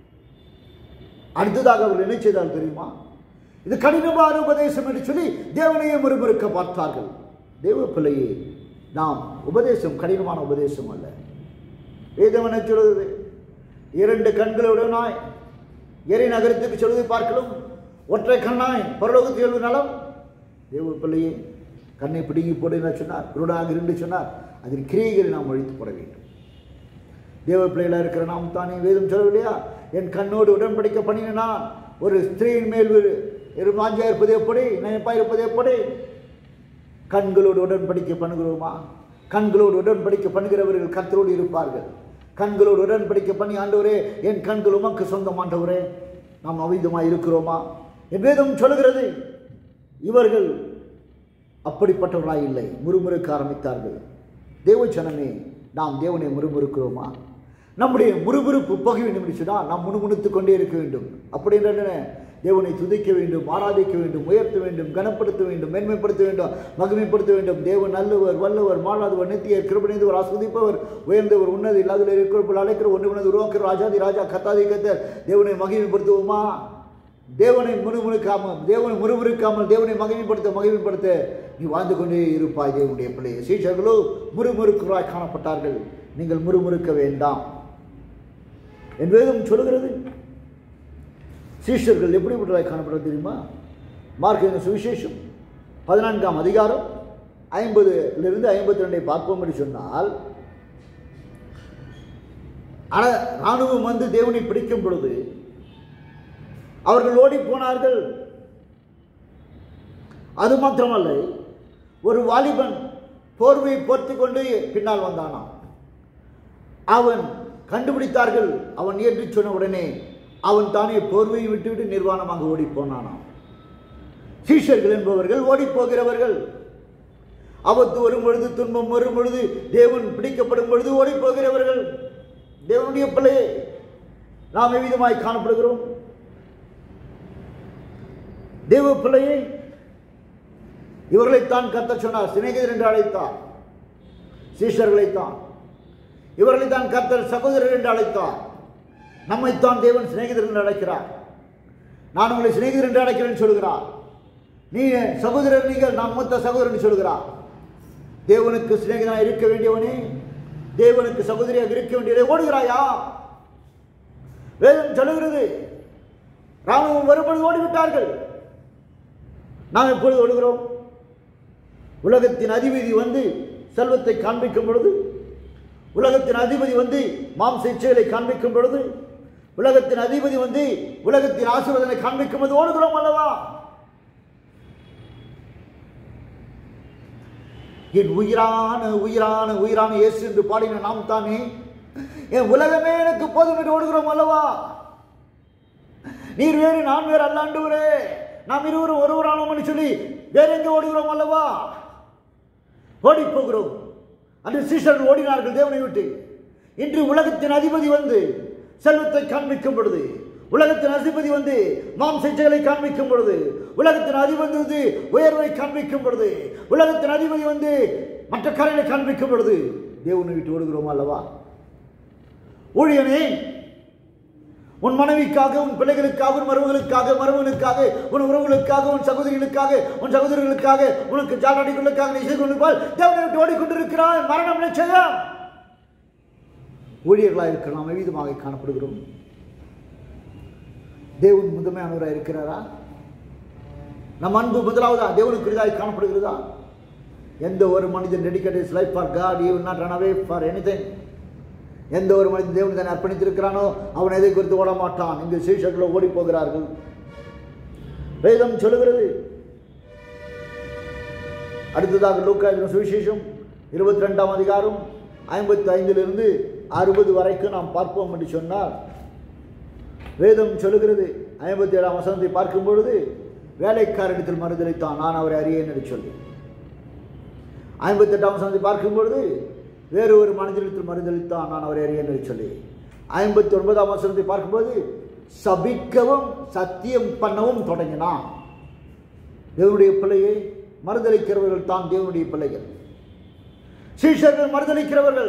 அடுத்ததாக அவர்கள் என்ன செய்தார்கள் தெரியுமா இது கடினமான உபதேசம் என்று சொல்லி தேவனையே முறுமுறுக்க பார்த்தார்கள் தேவ பிள்ளையே நாம் உபதேசம் கடினமான உபதேசம் அல்ல வேதம் என்ன சொல்லுது இரண்டு கண்களுடனாய் எரி நகரத்துக்கு சொல்வதை பார்க்கலாம் ஒற்றை கண்ணாய் பரலோகத்தில் எழுது நலம் தேவ பிள்ளையே கண்ணை பிடுங்கி போடு என்ன சொன்னார் குருடாக இருந்து சொன்னார் அதில் கிரியைகளை நாம் ஒழித்து போட வேண்டும் தேவ பிள்ளைகளாக இருக்கிற நாம் தானே வேதம் சொல்லவில்லையா என் கண்ணோடு உடன்படிக்க பண்ணினா ஒரு ஸ்திரீயின் மேல் ஒரு இரு மாஞ்சியா இருப்பது எப்படி நினைப்பா இருப்பது எப்படி கண்களோடு உடன்படிக்கை பண்ணுகிறோமா கண்களோடு உடன்படிக்கை பண்ணுகிறவர்கள் கர்த்தரோடு இருப்பார்கள் கண்களோடு உடன்படிக்கை பண்ணி ஆண்டவரே என் கண்கள் உமக்கு சொந்தம் ஆண்டவரே நாம் அவிதமாக இருக்கிறோமா என் வேதம் சொல்லுகிறது இவர்கள் அப்படிப்பட்டவர்களாய் இல்லை முறுமுறுக்க ஆரம்பித்தார்கள் தேவச்சனமே நாம் தேவனை முறுமுறுக்கிறோமா நம்முடைய முறுமுறுப்பு போக வேண்டும் என்று சொன்னால் நாம் முணுமுணுத்து கொண்டே இருக்க வேண்டும் அப்படி என்ன தேவனை துதிக்க வேண்டும் ஆராதிக்க வேண்டும் உயர்த்த வேண்டும் கனப்படுத்த வேண்டும் மேன்மைப்படுத்த வேண்டும் மகிமைப்படுத்த வேண்டும் தேவன் நல்லவர் வல்லவர் மாறாதவர் நித்தியர் கிருபணிந்தவர் ஆஸ்வதிப்பவர் உயர்ந்தவர் உன்னது இல்லாத இருக்கிற அழைக்கிற ஒன்று உணர்ந்து உருவாக்குற ராஜாதி ராஜா கத்தாதி கத்தர் தேவனை மகிமைப்படுத்துவோமா தேவனை முறுமுறுக்காமல் தேவனை முறுமுறுக்காமல் தேவனை மகிமைப்படுத்த மகிமைப்படுத்த நீ வாழ்ந்து கொண்டே இருப்பாய் தேவனுடைய பிள்ளையை சீஷர்களோ முறுமுறுக்குறாய் காணப்பட்டார்கள் நீங்கள் முறுமுறுக்க வேண்டாம் என் வேதம் சொல்லுகிறது சீஷர்கள் எப்படிப்பட்டதாய் காணப்படுறது தெரியுமா மார்க் சுவிசேஷம் பதினான்காம் அதிகாரம் ஐம்பதுலேருந்து ஐம்பத்தி ரெண்டை பார்ப்போம் என்று சொன்னால் ஆனால் இராணுவம் வந்து தேவனை பிடிக்கும் பொழுது அவர்கள் ஓடி போனார்கள் அது மாத்திரமல்ல ஒரு வாலிபன் போர்வையை போர்த்தி கொண்டு பின்னால் வந்தானாம் அவன் கண்டுபிடித்தார்கள் அவன் என்று சொன்ன உடனே அவன் தானே போர்வையை விட்டுவிட்டு நிர்வாணமாக ஓடி போனானாம் சீஷர்கள் என்பவர்கள் ஓடி போகிறவர்கள் ஆபத்து வரும் பொழுது துன்பம் வரும் பொழுது தேவன் பிடிக்கப்படும் பொழுது ஓடி போகிறவர்கள் தேவனுடைய பிள்ளையே நாம் எவ்விதமாய் காணப்படுகிறோம் தேவ பிள்ளையை இவர்களைத்தான் கத்த சொன்னார் சிநேகிதர் என்று அழைத்தார் சீஷர்களைத்தான் இவர்களைத்தான் கர்த்தர் சகோதரர் என்று அழைத்தார் நம்மைத்தான் தேவன் சிநேகிதர் என்று அழைக்கிறார் நான் உங்களை சிநேகிதர் என்று அழைக்கிறேன் சொல்கிறார் நீ சகோதரர் நீங்கள் நான் மொத்த சகோதரன் சொல்கிறார் தேவனுக்கு சிநேகிதனாக இருக்க வேண்டியவனே தேவனுக்கு சகோதரியாக இருக்க வேண்டியதை ஓடுகிறாயா வேதம் சொல்லுகிறது ராணுவம் வரும்பொழுது ஓடிவிட்டார்கள் நாம் எப்பொழுது ஓடுகிறோம் உலகத்தின் அதிபதி வந்து செல்வத்தை காண்பிக்கும் பொழுது உலகத்தின் அதிபதி வந்து மாம்ச இச்சைகளை காண்பிக்கும் பொழுது உலகத்தின் அதிபதி வந்து உலகத்தின் ஆசீர்வாதனை காண்பிக்கும் போது ஓடுகிறோம் அல்லவா என் உயிரான உயிரான உயிரான இயேசு என்று பாடின நாம் தானே என் உலகமே எனக்கு போதும் என்று ஓடுகிறோம் அல்லவா நீர் வேறு நான் வேறு அல்லாண்டுவரே நாம் இருவரும் ஒருவரானோம் சொல்லி வேற எங்கே ஓடுகிறோம் அல்லவா ஓடி போகிறோம் அன்று சீஷர்கள் ஓடினார்கள் தேவனை விட்டு இன்று உலகத்தின் அதிபதி வந்து செல்வத்தை காண்பிக்கும் பொழுது உலகத்தின் அதிபதி வந்து மாம்சைச்சைகளை காண்பிக்கும் பொழுது உலகத்தின் அதிபதி வந்து உயர்வை காண்பிக்கும் பொழுது உலகத்தின் அதிபதி வந்து மற்ற கரைகளை காண்பிக்கும் பொழுது தேவனை விட்டு ஓடுகிறோம் அல்லவா ஊழியனே உன் மனைவிக்காக உன் பிள்ளைகளுக்காக உன் மருமகளுக்காக மருமகனுக்காக உன் உறவுகளுக்காக உன் சகோதரிகளுக்காக உன் சகோதரிகளுக்காக உனக்கு ஜாலடிகளுக்காக நீ செய்து கொண்டிருப்பால் தேவனை விட்டு ஓடிக்கொண்டிருக்கிறாய் மரணம் நிச்சயம் ஊழியர்களாக இருக்கிற நாம் எவ்விதமாக காணப்படுகிறோம் தேவன் முதன்மையானவராக இருக்கிறாரா நம் அன்பு முதலாவதா தேவனுக்கு இதாய் காணப்படுகிறதா எந்த ஒரு மனிதன் dedicate life for God you not run away for any எந்த ஒரு மனிதன் தேவன் தன்னை அர்ப்பணித்திருக்கிறானோ அவன் எதை குறித்து ஓட மாட்டான் இங்கு சீஷர்கள் ஓடி போகிறார்கள் வேதம் சொல்லுகிறது அடுத்ததாக லூக்கா எழுதின சுவிசேஷம் இருபத்தி ரெண்டாம் அதிகாரம் ஐம்பத்தி ஐந்திலிருந்து அறுபது வரைக்கும் நாம் பார்ப்போம் என்று சொன்னால் வேதம் சொல்லுகிறது ஐம்பத்தி ஏழாம் வசனத்தை பார்க்கும் பொழுது வேலைக்காரனிடத்தில் மறுதளித்தான் நான் அவரை அறியேன் என்று சொல்லி ஐம்பத்தி எட்டாம் வசனத்தை பார்க்கும் பொழுது வேறு ஒரு மனிதனிடத்தில் மறுதளித்தான் நான் அவரை அறியேன் என்று சொல்லி ஐம்பத்தி ஒன்பதாம் வசனத்தை பார்க்கும்போது சபிக்கவும் சத்தியம் பண்ணவும் தொடங்கினான் தேவனுடைய பிள்ளையை மறுதளிக்கிறவர்கள் தான் தேவனுடைய பிள்ளைகள் சீஷர்கள் மறுதளிக்கிறவர்கள்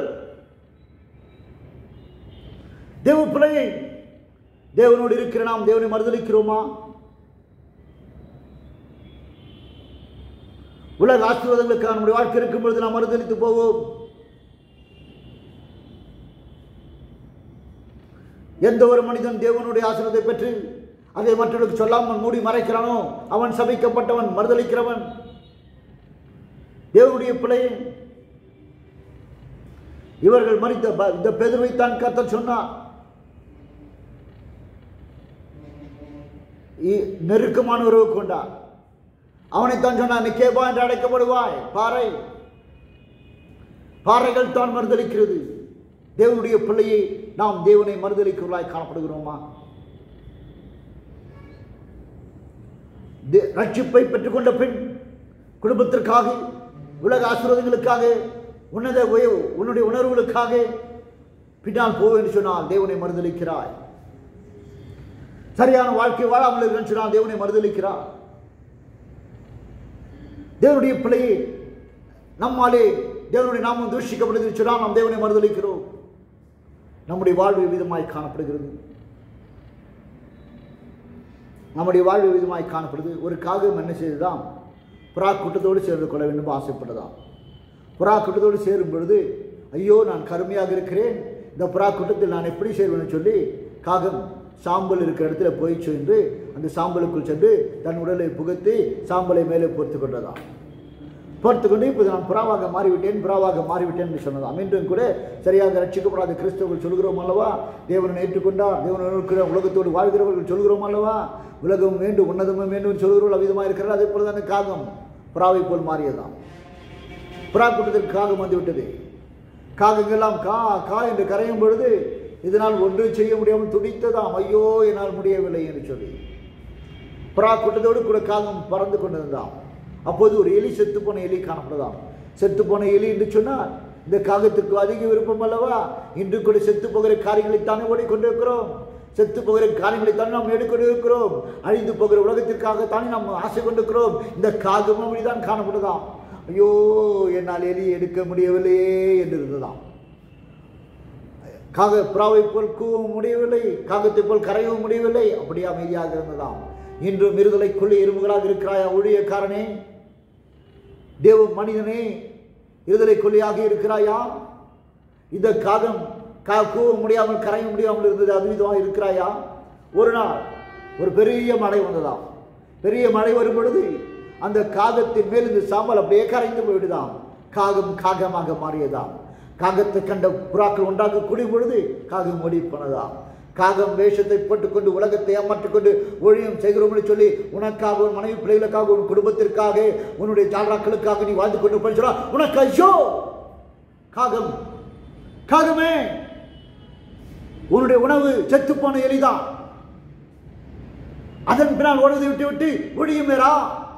தேவ பிள்ளையை தேவனோடு இருக்கிற நாம் தேவனை மறுதளிக்கிறோமா உலக ஆசீர்வாதங்களுக்காக நம்முடைய வாழ்க்கை இருக்கும் பொழுது நாம் மறுதளித்து போவோம் எந்த ஒரு மனிதன் தேவனுடைய ஆசீர்வாதத்தை பெற்று அதை மற்றவர்களுக்கு சொல்லாமல் மூடி மறைக்கிறானோ அவன் சபிக்கப்பட்டவன் மறுதளிக்கிறவன் தேவனுடைய பிள்ளையை இவர்கள் மறித்த ப- இந்த பெதுவைத்தான் கர்த்தர் சொன்னார் இ- நெருக்கமான உறவு கொண்டார் அவனைத்தான் சொன்னார் நிக்கேபா என்று அழைக்கப்படுவாய் பாறை பாறைகள் தான் மறுதளிக்கிறது தேவனுடைய பிள்ளையை நாம் தேவனை மறுதளிக்கிறவர்களாய் காணப்படுகிறோமா தே- ரட்சிப்பை பெற்றுக்கொண்ட பின் குடும்பத்திற்காக உலக ஆசீர்வாதங்களுக்காக உன்னத உய- உன்னுடைய உணர்வுகளுக்காக பின்னால் போவேன் என்று சொன்னால் தேவனை மறுதளிக்கிறாய் சரியான வாழ்க்கை வாழாமல் இருக்குன்னு சொன்னால் தேவனை மறுதளிக்கிறார் தேவனுடைய பிள்ளையை நம்மாலே தேவனுடைய நாமம் தூஷிக்கப்படுது சொன்னால் நாம் தேவனை மறுதளிக்கிறோம் நம்முடைய வாழ்வு விதமாய் காணப்படுகிறது நம்முடைய வாழ்வு விதமாய் காணப்படுது ஒரு காகம் என்ன செய்துதான் புறா கூட்டத்தோடு சேர்ந்து கொள்ள வேண்டும் ஆசைப்பட்டதாம் புறா கூட்டத்தோடு சேரும் பொழுது ஐயோ நான் கருமையாக இருக்கிறேன் இந்த புறா கூட்டத்தில் நான் எப்படி சேர்வேன்னு சொல்லி காகம் சாம்பல் இருக்கிற இடத்துல போய் சென்று அந்த சாம்பலுக்குள் சென்று தன் உடலை புகுத்தி சாம்பலை மேலே பொறுத்து கொண்டதாம் பொறுத்து கொண்டு இப்போது நான் புறாவாக மாறிவிட்டேன் புறாவாக மாறிவிட்டேன் என்று சொன்னதாம் இன்றும் கூட சரியாக ரட்சிக்கப்படாத கிறிஸ்தவர்கள் சொல்கிறோம் அல்லவா தேவனை ஏற்றுக்கொண்டார் தேவனை இருக்கிற உலகத்தோடு வாழ்கிறவர்கள் சொல்கிறோம் அல்லவா உலகம் வேண்டும் உன்னதமும் வேண்டும் என்று சொல்கிறவர்கள் அவ்விதமாக இருக்கிறார் அதே போல தானே காகம் புறாவை போல் மாறியதாம் புறா கூட்டத்திற்கு காகம் வந்து விட்டது காகங்கள்லாம் கா கா என்று கரையும் பொழுது இதனால் ஒன்றும் செய்ய முடியாமல் துடித்ததாம் ஐயோ என்னால் முடியவில்லை என்று சொல்லி புறா கூட்டத்தோடு கூட காகம் பறந்து கொண்டிருந்தாம் அப்போது ஒரு எலி செத்துப்போன எலி காணப்படுதாம் செத்துப்போன எலி என்று சொன்னால் இந்த காகத்திற்கு அதிக விருப்பம் அல்லவா இன்று கூட செத்து போகிற காரியங்களைத்தானே ஓடிக்கொண்டிருக்கிறோம் செத்து போகிற காரியங்களைத்தானே நாம் எடுக்கொண்டிருக்கிறோம் அழிந்து போகிற உலகத்திற்காகத்தானே நாம் ஆசை கொண்டிருக்கிறோம் இந்த காகமும் அப்படிதான் காணப்படுதாம் ஐயோ என்னால் எலி எடுக்க முடியவில்லையே என்று இருந்ததாம் காக புறாவை போல் கூவவும் முடியவில்லை காகத்தை போல் கரையவும் முடியவில்லை அப்படியே அமைதியாக இருந்ததாம் இன்று மிருதலைக்குள்ளே எறும்புகளாக இருக்கிறாயா ஊழியக்காரனே தேவ மனிதனே இருதலை கொல்லியாக இருக்கிறாயா இந்த காகம் கா கூவ முடியாமல் கரைய முடியாமல் இருந்தது அதுவிதமாக இருக்கிறாயா ஒரு நாள் ஒரு பெரிய மழை வந்ததாம் பெரிய மழை வரும் பொழுது அந்த காகத்தின் மேல் இந்த சாம்பல் அப்படியே கரைந்து போய்விடுதாம் காகம் காகமாக மாறியதாம் காகத்தை கண்ட புறாக்கள் ஒன்றாக கூடும் பொழுது காகம் ஓடி போனதாம் காகம் வேஷத்தை போட்டுக்கொண்டு உலகத்தை ஏமாற்றிக் கொண்டு ஒழியம் செய்கிறோம் என்று சொல்லி உனக்காக உன் மனைவி பிள்ளைகளுக்காக உன் குடும்பத்திற்காக உன்னுடைய ஜால்ராக்களுக்காக நீ வாழ்ந்து கொண்டு போய் சொன்னா உனக்கு ஐயோ காகம் காகமே உன்னுடைய உணவு செத்துப்போன எலிதான் அதன் பின்னால் ஓடுவதை விட்டு விட்டு ஒழியுமேரா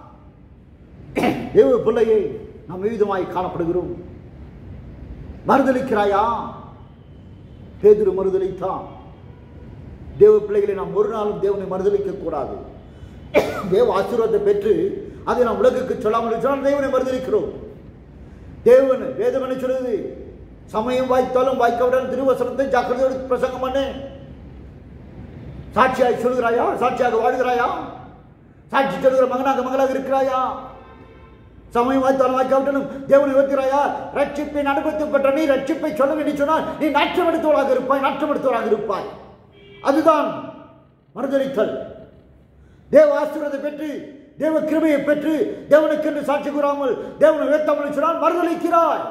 தேவ பிள்ளையை நாம் விவிதமாய் காணப்படுகிறோம் மறுதளிக்கிறாயா பேதுரு மறுதளித்தான் தேவ பிள்ளைகளை நாம் ஒரு நாளும் தேவனை மறுதளிக்க கூடாது தேவ ஆசீர்வாதத்தை பெற்று அதை நாம் உலகுக்கு சொல்லாமல் சொன்னால் தேவனை மறுதளிக்கிறோம் தேவன் வேதம் என்ன சொல்லுது சமயம் வாய்த்தாலும் வாய்க்கவுடன் திருவசனத்தை ஜாக்கிரதையோடு பிரசங்கம் பண்ணு சாட்சியாய் சொல்கிறாயா சாட்சியாக வாழ்கிறாயா சாட்சி சொல்கிற மகனாக மகளாக இருக்கிறாயா சமயம் வாய்த்தாலும் வாய்க்காவிட்டனும் தேவனை உயர்த்துகிறாயா ரட்சிப்பை அனுபவத்தில் பெற்ற நீ ரட்சிப்பை சொல்ல வேண்டி சொன்னால் நீ நாற்றம் எடுத்தவளாக இருப்பாய் நாற்றம் எடுத்தவளாக இருப்பாய் அதுதான் மறுதளித்தல் தேவ ஆசீர்வாதத்தை பெற்று தேவ கிருபையை பெற்று தேவனுக்கென்று சாட்சி கூறாமல் தேவனை உயர்த்தாமல் சொன்னால் மறுதளிக்கிறாய்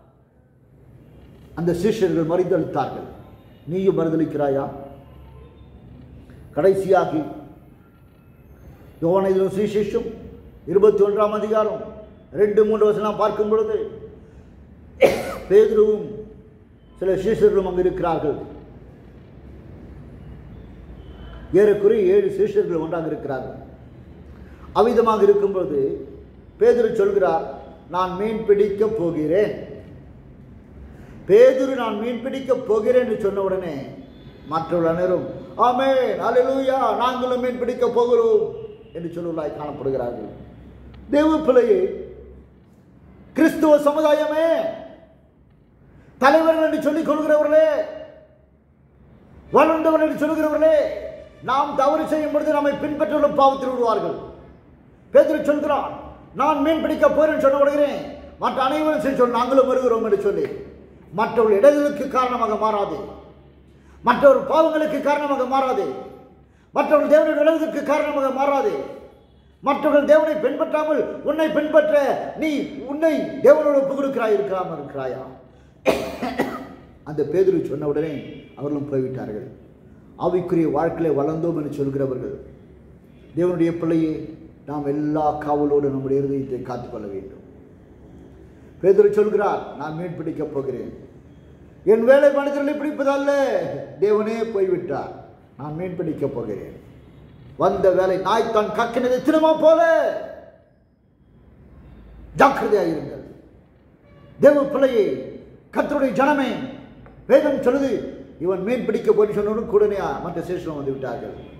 அந்த சிஷ்யர்கள் மறுதளித்தார்கள் நீயும் மறுதளிக்கிறாயா கடைசியாகி யோவனையிலும் சுவிசேஷம் இருபத்தி ஒன்றாம் அதிகாரம் ரெண்டு மூன்று வசனம் பார்க்கும் பொழுது பேதுருவும் சில சீஷர்களும் அங்கு இருக்கிறார்கள் ஏறக்குறைய ஏழு சீஷர்கள் ஒன்றாக இருக்கிறார்கள் அவ்விதமாக இருக்கும்போது பேதுரு சொல்கிறார் நான் மீன் பிடிக்க போகிறேன் பேதுரு நான் மீன் பிடிக்க போகிறேன் என்று சொன்ன உடனே மற்றவர்கள் அனைவரும் ஆமே அல்லேலூயா நாங்களும் மீன் பிடிக்க போகிறோம் என்று சொல்லுவதாய் காணப்படுகிறார்கள் தேவ பிள்ளையே கிறிஸ்துவ சமுதாயமே தலைவர்கள் என்று சொல்லிக் கொள்கிறவர்களே வளர்ந்தவர் என்று சொல்கிறவர்களே நாம் தவறு செய்யும் பொழுது நம்மை பின்பற்றுள்ள பாவத்தில் விடுவார்கள் பேதுரு சொல்கிறான் நான் மீன் பிடிக்க போறேன் சொன்ன உடனே மற்ற அனைவரும் சரி சொல் நாங்களும் வருகிறோம் என்று சொல்லி மற்றவர்கள் இடர்களுக்கு காரணமாக மாறாது மற்றவர் பாவங்களுக்கு காரணமாக மாறாது மற்றவர்கள் தேவனுடைய விலகுதற்கு காரணமாக மாறாது மற்றவர்கள் தேவனை பின்பற்றாமல் உன்னை பின்பற்ற நீ உன்னை தேவனோடு ஒப்பு கொடுக்கிறாய் இருக்காம இருக்கிறாயா அந்த பேதுரு சொன்ன உடனே அவர்களும் போய்விட்டார்கள் ஆவிக்குரிய வாழ்க்கையில வளர்ந்தோம் என்று சொல்கிறவர்கள் தேவனுடைய பிள்ளையே நாம் எல்லா காவலோடு நம்முடைய இருதயத்தை காத்துக்கொள்ள வேண்டும் பேதுரு சொல்கிறார் நான் மீன் பிடிக்கப் போகிறேன் என் வேலை மனிதர்களை பிடிப்பதல்ல தேவனே போய்விட்டார் நான் மீன் பிடிக்கப் போகிறேன் வந்த வேலை நாய் தான் கக்கினது திரும்ப போல ஜாக்கிரதையாயிருங்கள் தேவ பிள்ளையே கத்தருடைய ஜனமே வேதம் சொல்லுது இவன் மீன் பிடிக்க போய் சொன்னவனும் கூடனே மற்ற சேஷனம் வந்து விட்டார்கள்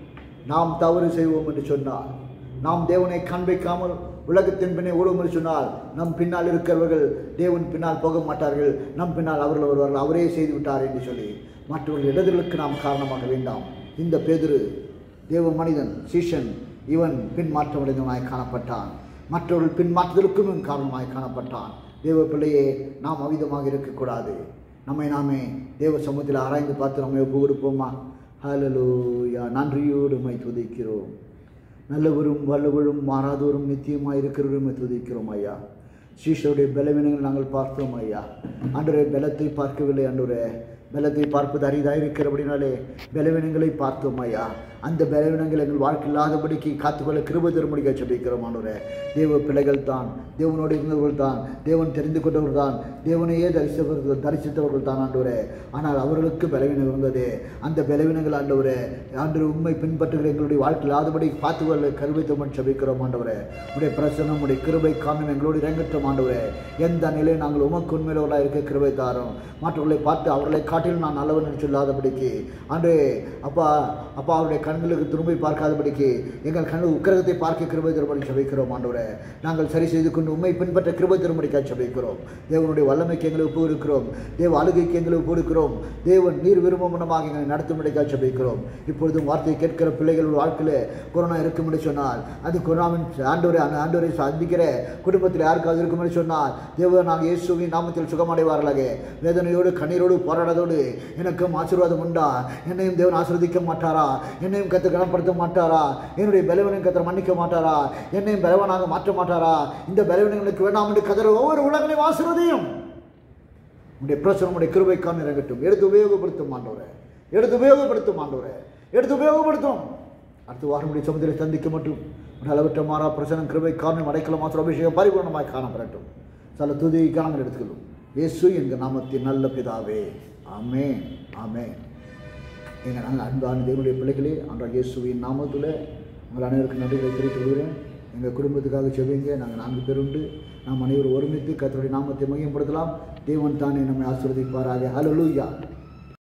நாம் தவறு செய்வோம் என்று சொன்னால் நாம் தேவனை காண்பிக்காமல் உலகத்தின் பின்னே ஓடுவோம் என்று சொன்னால் நம் பின்னால் இருக்கிறவர்கள் தேவன் பின்னால் போக மாட்டார்கள் நம் பின்னால் அவர்கள் வருவார்கள் அவரே செய்து விட்டார் என்று சொல்லி மற்றவர்கள் இடர்களுக்கு நாம் காரணமாக வேண்டாம் இந்த பேதுரு தேவ மனிதன் சீஷன் இவன் பின்மாற்றமடைந்தவனாய் காணப்பட்டான் மற்றவர்கள் பின்மாற்றுதலுக்கும் இவன் காரணமாய் காணப்பட்டான் தேவ பிள்ளையே நாம் அவிதமாக இருக்கக்கூடாது நம்மை நாமே தேவ சமூகத்தில் ஆராய்ந்து பார்த்து நம்மை ஒப்பு கொடுப்போமா ஹalleluya நன்றியோடு உம்மை துதிக்கிறோம் நல்லவரும் வல்லவரும் மாறாதோரும் நித்தியமாய் இருக்கிறவரும் துதிக்கிறோம் ஐயா சீஷருடைய பலவீனங்கள் நாங்கள் பார்த்தோம் ஐயா அன்றைய பலத்தை பார்க்கவில்லை அன்றுரே பலத்தை பார்ப்பது அரிதாக இருக்கிறபடினாலே பலவீனங்களை பார்த்தோம் ஐயா அந்த பலவீனங்கள் எங்கள் வாழ்க்கை இல்லாதபடிக்கு காத்துக்கொள்ள கிருப திருமணிக்க சொல்லிக்கிறோம் ஆண்டவரே தேவ பிள்ளைகள் தான் தேவனோடு இருந்தவர்கள் தான் தேவன் தெரிந்து கொண்டவர்கள் தான் தேவனையே தரிசித்தவர்கள் தரிசித்தவர்கள் தான் ஆண்டவரே ஆனால் அவர்களுக்கு பலவீனம் இருந்தது அந்த பலவீனங்கள் ஆண்டவரே ஆண்டு உண்மை பின்பற்றுகிற எங்களுடைய வாழ்க்கை இல்லாதபடி பார்த்துக்கொள்ள கருவை திருமணம் சபிக்கிறோம் ஆண்டவரே உடைய பிரசனம் உடைய கிருபை காணும் எங்களோடு இறங்கட்டும் ஆண்டவரே எந்த நிலையில் நாங்கள் உமக்கு உண்மையிலவர்களாக இருக்க கிருபை தாரோம் மற்றவர்களை பார்த்து அவர்களை காட்டிலும் நான் நல்லவன் என்று சொல்லாதபடிக்கு அன்று அப்பா அப்பா அவருடைய கண்களுக்கு திரும்பி பார்க்காதபடிக்கு எங்கள் கண் உக்கிரகத்தை பார்க்க கிருபை திருமணி சபிக்கிறோம் ஆண்டவரே நாங்கள் சரி செய்து கொண்டு உண்மை பின்பற்ற கிருபை திருமணிக்காக சபிக்கிறோம் தேவனுடைய வல்லமைக்கு எங்களை ஒப்பு இருக்கிறோம் தேவ அழுகைக்கு எங்களை ஒப்பு இருக்கிறோம் தேவன் நீர் விரும்பும் மனமாக எங்களை நடத்தும்படிக்காக சபிக்கிறோம் இப்பொழுதும் வார்த்தையை கேட்கிற பிள்ளைகள் வாழ்க்கையில் கொரோனா இருக்கும் என்று சொன்னால் அது கொரோனாவின் ஆண்டவரை அந்த ஆண்டவரை சந்திக்கிற குடும்பத்தில் யாருக்காவது இருக்கும் என்று சொன்னால் தேவன் நாங்கள் இயேசுவின் நாமத்தில் சுகமடைவார்களாக வேதனையோடு கண்ணீரோடு போராடதோடு எனக்கும் ஆசீர்வாதம் உண்டா என்னையும் தேவன் ஆசிர்வதிக்க மாட்டாரா என்னையும் கத்து கனப்படுத்த மாட்டாரா என்னுடைய பலவனையும் கத்தர் மன்னிக்க மாட்டாரா என்னையும் பலவனாக மாற்ற மாட்டாரா இந்த பலவீனங்களுக்கு வேண்டாம் என்று கதற ஒவ்வொரு உலகங்களையும் ஆசீர்வதியும் உடைய பிரச்சனை உடைய கிருபைக்கான இறங்கட்டும் எடுத்து உபயோகப்படுத்தும் ஆண்டவரே எடுத்து உபயோகப்படுத்தும் ஆண்டவரே எடுத்து உபயோகப்படுத்தும் அடுத்த வாரம் உடைய சமுதிரை சந்திக்க மட்டும் உடைய அளவற்ற மாறா பிரசனம் கிருபை காரணம் அடைக்கல மாத்திர அபிஷேகம் பரிபூர்ணமாய் காணப்படட்டும் சில துதி காணங்கள் எடுத்துக்கொள்ளும் இயேசு எங்கள் நாமத்தின் நல்ல பிதாவே ஆமென் ஆமென் எங்கள் நாங்கள் அன்பான தேவனுடைய பிள்ளைகளே அன்றாக இயேசுவின் நாமத்தில் உங்கள் அனைவருக்கும் நன்றிகளை தெரிவித்துக் கொள்கிறேன் எங்கள் குடும்பத்துக்காக செவிங்க நாங்கள் நான்கு பேர் உண்டு நாம் அனைவரும் ஒருமித்து கர்த்தருடைய நாமத்தை மையப்படுத்தலாம் தேவன் தானே நம்மை ஆசீர்வதிப்பாராக ஹalleluya